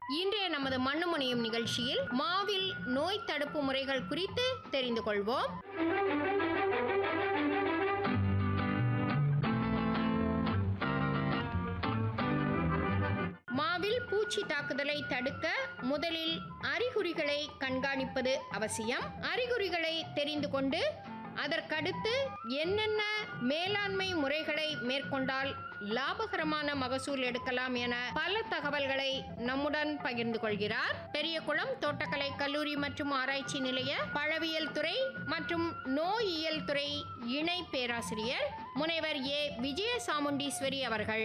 இன்றைய நமது மண்ணுமணியும் நிகழ்ச்சியில் மாவில் நோய் தடுப்பு முறைகள் குறித்து தெரிந்து கொள்வோம் மாவில் பூச்சி தாக்குதலை தடுக்க முதலில் அறிகுறிகளை கண்காணிப்பது அவசியம் அறிகுறிகளை தெரிந்து கொண்டு அதற்கடுத்து என்னென்ன மேலாண்மை முறைகளை மேற்கொண்டால் லாபகரமான மகசூல் எடுக்கலாம் என பல தகவல்களை நம்முடன் பகிர்ந்து கொள்கிறார் பெரியகுளம் தோட்டக்கலை கல்லூரி மற்றும் ஆராய்ச்சி நிலைய பழவியல் துறை மற்றும் நோயியல் துறை இணை பேராசிரியர் முனைவர் ஏ விஜய சாமுண்டீஸ்வரி அவர்கள்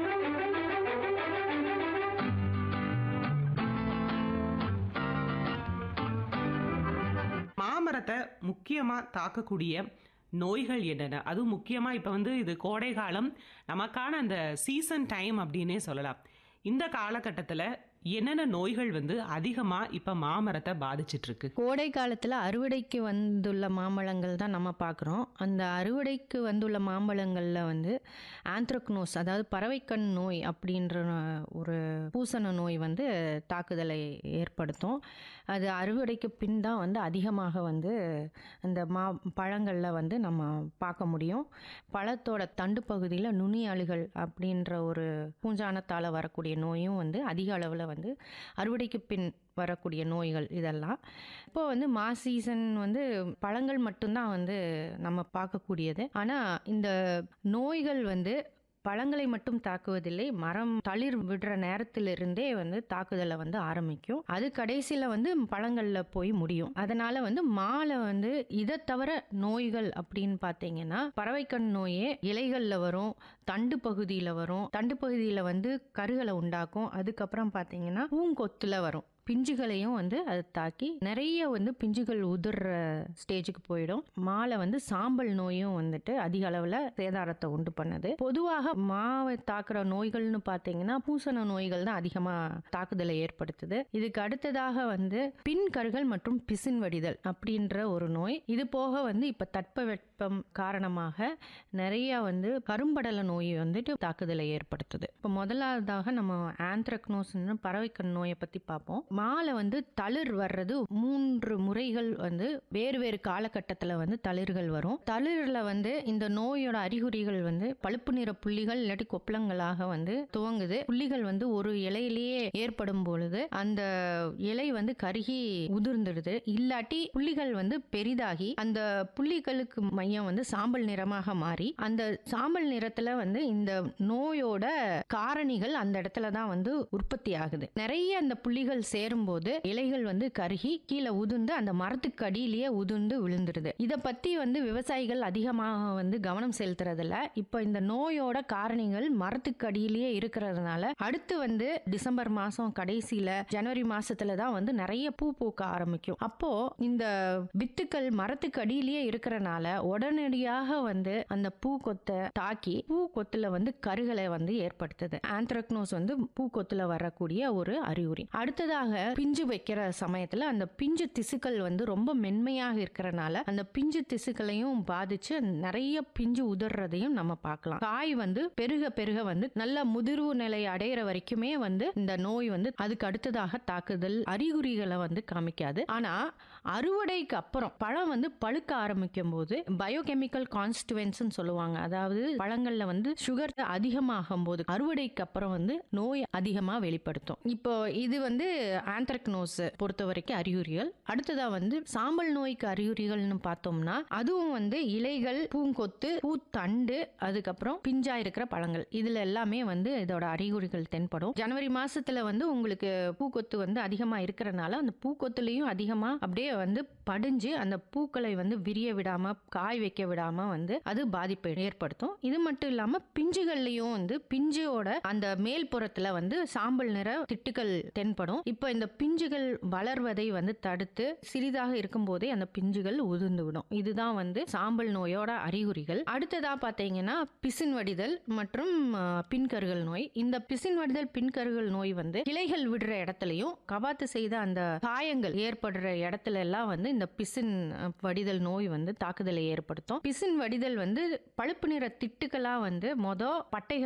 மாமரத்தை முக்கியமாக தாக்கக்கூடிய நோய்கள் என்னென்ன அதுவும் முக்கியமாக இப்போ வந்து இது கோடை காலம் நமக்கான அந்த சீசன் டைம் அப்படின்னே சொல்லலாம் இந்த காலகட்டத்தில் என்னென்ன நோய்கள் வந்து அதிகமாக இப்போ மாமரத்தை பாதிச்சிட்டு இருக்கு கோடை காலத்தில் அறுவடைக்கு வந்துள்ள மாம்பழங்கள் தான் நம்ம பார்க்குறோம் அந்த அறுவடைக்கு வந்துள்ள மாம்பழங்களில் வந்து ஆந்த்ரக்னோஸ் அதாவது பறவைக்கண் நோய் அப்படின்ற ஒரு பூசண நோய் வந்து தாக்குதலை ஏற்படுத்தும் அது அறுவடைக்கு பின் தான் வந்து அதிகமாக வந்து அந்த மா பழங்களில் வந்து நம்ம பார்க்க முடியும் பழத்தோட தண்டு பகுதியில் நுனி அழுகல் அப்படின்ற ஒரு பூஞ்சானத்தால் வரக்கூடிய நோயும் வந்து அதிக அளவில் வந்து அறுவடைக்கு பின் வரக்கூடிய நோய்கள் இதெல்லாம் இப்போ வந்து மா சீசன் வந்து பழங்கள் மட்டும்தான் வந்து நம்ம பார்க்கக்கூடியது ஆனால் இந்த நோய்கள் வந்து பழங்களை மட்டும் தாக்குவதில்லை மரம் தளிர் விடுற நேரத்திலிருந்தே வந்து தாக்குதலை வந்து ஆரம்பிக்கும் அது கடைசியில் வந்து பழங்களில் போய் முடியும் அதனால வந்து மாலை வந்து இதை தவிர நோய்கள் அப்படின்னு பார்த்தீங்கன்னா பறவைக்கண் நோயே இலைகளில் வரும் தண்டு பகுதியில் வரும் தண்டு பகுதியில் வந்து கருகளை உண்டாக்கும் அதுக்கப்புறம் பார்த்தீங்கன்னா பூங்கொத்தில் வரும் பிஞ்சுகளையும் வந்து அது தாக்கி நிறைய வந்து பிஞ்சுகள் உதிர்ற ஸ்டேஜுக்கு போயிடும் மாலை வந்து சாம்பல் நோயும் வந்துட்டு அதிக அளவில் சேதாரத்தை உண்டு பண்ணுது பொதுவாக மாவை தாக்குற நோய்கள்னு பார்த்தீங்கன்னா பூசண நோய்கள் தான் அதிகமாக தாக்குதலை ஏற்படுத்துது இதுக்கு அடுத்ததாக வந்து பின்கருகள் மற்றும் பிசின் வடிதல் அப்படின்ற ஒரு நோய் இது போக வந்து இப்போ தட்பவெப்பம் காரணமாக நிறைய வந்து கரும்படல நோய் வந்துட்டு தாக்குதலை ஏற்படுத்துது இப்போ முதலாவதாக நம்ம ஆந்த்ரக்னோஸ்னு பறவைக்கண் நோயை பற்றி பார்ப்போம் மாலை வந்து தளிர் வர்றது மூன்று முறைகள் வந்து வேறு வேறு காலகட்டத்தில் வந்து தளிர்கள் வரும் தளிரில் வந்து இந்த நோயோட அறிகுறிகள் வந்து பழுப்பு நிற புள்ளிகள் இல்லாட்டி கொப்பளங்களாக வந்து துவங்குது புள்ளிகள் வந்து ஒரு இலையிலேயே ஏற்படும் பொழுது அந்த இலை வந்து கருகி உதிர்ந்துடுது இல்லாட்டி புள்ளிகள் வந்து பெரிதாகி அந்த புள்ளிகளுக்கு மையம் வந்து சாம்பல் நிறமாக மாறி அந்த சாம்பல் நிறத்துல வந்து இந்த நோயோட காரணிகள் அந்த இடத்துல தான் வந்து உற்பத்தி ஆகுது நிறைய அந்த புள்ளிகள் சேரும்போது இலைகள் வந்து கருகி கீழே உதிர்ந்து அந்த மரத்துக்கு அடியிலேயே உதிர்ந்து விழுந்துருது இதை பத்தி வந்து விவசாயிகள் அதிகமாக வந்து கவனம் செலுத்துறதில்ல இப்போ இந்த நோயோட காரணிகள் மரத்துக்கு அடியிலேயே இருக்கிறதுனால அடுத்து வந்து டிசம்பர் மாசம் கடைசியில ஜனவரி மாசத்துல தான் வந்து நிறைய பூ பூக்க ஆரம்பிக்கும் அப்போ இந்த வித்துக்கள் மரத்துக்கு அடியிலேயே இருக்கிறனால உடனடியாக வந்து அந்த பூ கொத்தை தாக்கி பூ கொத்துல வந்து கருகளை வந்து ஏற்படுத்துது ஆந்த்ரக்னோஸ் வந்து பூ கொத்துல வரக்கூடிய ஒரு அறிகுறி அடுத்ததாக பிஞ்சு வைக்கிற சமயத்துல அந்த பிஞ்சு திசுக்கள் வந்து ரொம்ப மென்மையாக இருக்கிறனால அந்த பிஞ்சு திசுக்களையும் பாதிச்சு நிறைய பிஞ்சு உதறதையும் நம்ம பார்க்கலாம் காய் வந்து பெருக பெருக வந்து நல்ல முதிர்வு நிலை அடையிற வரைக்குமே வந்து இந்த நோய் வந்து அதுக்கு அடுத்ததாக தாக்குதல் அறிகுறிகளை வந்து காமிக்காது ஆனா அறுவடைக்கு அப்புறம் பழம் வந்து பழுக்க ஆரம்பிக்கும் போது பயோகெமிக்கல் கான்ஸ்டுவன்ஸ் சொல்லுவாங்க அதாவது பழங்கள்ல வந்து சுகர் அதிகமாகும் போது அறுவடைக்கு அப்புறம் வந்து நோய் அதிகமா வெளிப்படுத்தும் இப்போ இது வந்து ஆந்த்ரக்னோஸ் பொறுத்த வரைக்கும் அறிகுறிகள் அடுத்ததா வந்து சாம்பல் நோய்க்கு அறிகுறிகள்னு பார்த்தோம்னா அதுவும் வந்து இலைகள் பூங்கொத்து பூத்தண்டு அதுக்கப்புறம் பிஞ்சா இருக்கிற பழங்கள் இதுல எல்லாமே வந்து இதோட அறிகுறிகள் தென்படும் ஜனவரி மாசத்துல வந்து உங்களுக்கு பூக்கொத்து வந்து அதிகமா இருக்கிறனால அந்த பூக்கொத்துலயும் அதிகமா அப்படியே வந்து படிஞ்சு அந்த பூக்களை வந்து விரிய விடாம காய் வைக்க விடாம வந்து அது பாதிப்பை ஏற்படுத்தும் இது மட்டும் இல்லாம பிஞ்சுகள்லயும் வந்து பிஞ்சோட அந்த மேல் புறத்துல வந்து சாம்பல் நிற திட்டுகள் தென்படும் இப்போ இந்த பிஞ்சுகள் வளர்வதை வந்து தடுத்து சிறிதாக இருக்கும் போதே அந்த பிஞ்சுகள் உதிர்ந்து விடும் இதுதான் வந்து சாம்பல் நோயோட அறிகுறிகள் அடுத்ததா பாத்தீங்கன்னா பிசின் வடிதல் மற்றும் அஹ், பின்கருகள் நோய் இந்த பிசின் வடிதல் பின்கருகள் நோய் வந்து கிளைகள் விடுற இடத்துலயும் கவாத்து செய்த அந்த காயங்கள் ஏற்படுற இடத்துல எல்லாம் வந்து இந்த பிசின் அஹ், வடிதல் நோய் வந்து தாக்குதலை ஏற்படுத்தும் பிசின் வடிதல் வந்து பழுப்பு நிற திட்டுகளா வந்து மொத பட்டைகள்